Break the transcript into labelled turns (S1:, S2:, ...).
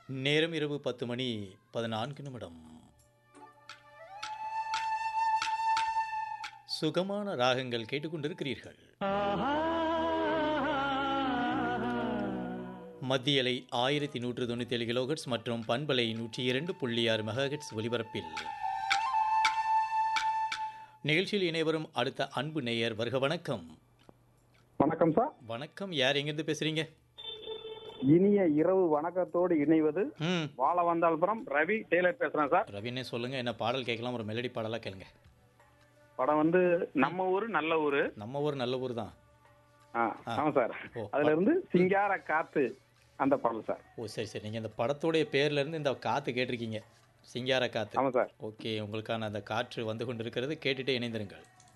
S1: நேரம் இரவு பத்து மணி பதினான்கு நிமிடம் சுகமான ராகங்கள் கேட்டுக்கொண்டிருக்கிறீர்கள் மத்தியலை ஆயிரத்தி நூற்று தொண்ணூற்றி ஏழு கிலோஹெட்ஸ் மற்றும் பண்பலை நூற்றி இரண்டு புள்ளி ஆறு மெகாஹெட்ஸ் ஒலிபரப்பில் நிகழ்ச்சியில் இணைவரும் அடுத்த அன்பு நேயர் வருக வணக்கம்
S2: வணக்கம் சார்
S1: வணக்கம் யார் எங்கிருந்து பேசுறீங்க
S2: இனிய இரவு வணக்கத்தோடு இணைவது
S1: ம்
S2: வாழ வந்தால்புரம் ரவி டெய்லர் பேசுறேன் சார்
S1: ரவினே சொல்லுங்க என்ன பாடல் கேட்கலாம் ஒரு மெலடி பாடலாக கேளுங்க
S2: படம் வந்து நம்ம ஊரு நல்ல ஊரு
S1: நம்ம ஊர் நல்ல ஊர் தான்
S2: ஆ, ஆமா சார்
S1: ஓ,
S2: அதுல இருந்து சிங்கார காத்து அந்த பாடல் சார்
S1: ஓ சரி சரி நீங்கள் இந்த படத்துடைய பேர்ல இருந்து இந்த காற்று கேட்டிருக்கீங்க சிங்கார காற்று
S2: ஆமா சார்
S1: ஓகே உங்களுக்கான அந்த காற்று வந்து கொண்டிருக்கிறது கேட்டுட்டே இணைந்திருங்கள்